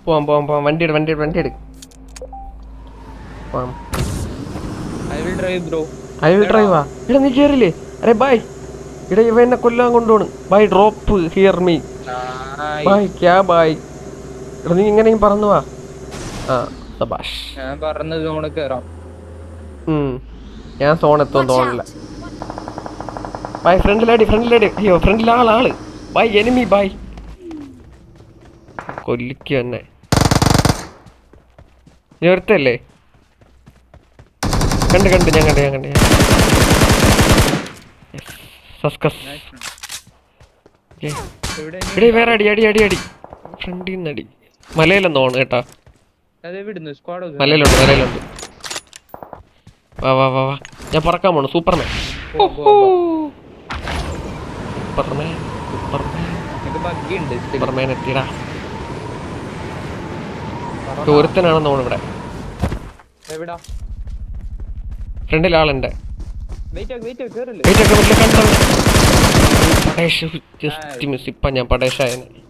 പോവാം പോവാം പോവാം വണ്ടി എടു വണ്ടി എടു വണ്ടി എടു പോവാം I will drive bro I will ഡ്രൈവാ എടാ നീ കേറില്ലേ അരെ ബായ് എടാ ഇവ എന്നെ കൊല്ലാൻ കൊണ്ടുപോണ് ബൈ ഡ്രോപ്പ് ഹിയർ മീ ബായ് ക്യാ ബായ് എടാ നീ ഇങ്ങനെയും പറന്നു വാ ആ സബാഷ് ഞാൻ പറഞ്ഞത് നമ്മള് കേറാം ഉം. ഞാൻ സോൺ എത്തും തോന്നില്ല ബൈ ഫ്രണ്ടിലടി ഫ്രണ്ടിലടി അയ്യോ ഫ്രണ്ടിൽ ആളാള് ബൈ എനിമി ബൈ കൊല്ലിക്ക് തന്നെ നീ ഒരുത്തല്ലേ കണ്ട് കണ്ട് ഞാൻ കണ്ട് ഞാൻ കണ്ട് ഞാൻ Yes. സസ്കസ് Okay. എവിടെ എടി വേറെ അടി അടി അടി അടി ഫ്രണ്ടിൽ നിന്ന് അടി മലയിലെന്ന് തോന്നുന്നു കേട്ടാ അതെ വിടുന്നു സ്ക്വാഡ് മലയിലുണ്ട് മലയിലുണ്ട് വാ വാ വാ വാ ഞാൻ പറക്കാൻ പോണു സൂപ്പർമാൻ സൂപ്പർമാൻ സൂപ്പർമാൻ ഇത് ബഗ്ഗി ഉണ്ട് still. സൂപ്പർമാൻ എത്തിയടാ ഒരുത്തനാണെന്ന് തോന്നുന്നു ഇവിടെ എവിടാ ഫ്രണ്ടിൽ ആളുണ്ട് വെയിറ്റ് വെയിറ്റ് കേറില്ല വെയിറ്റ് ഒക്കെ വലിയ കണ്ടോ പടേഷ് ജസ്റ്റ് മിസ് ഇപ്പം ഞാൻ പടേഷായനെ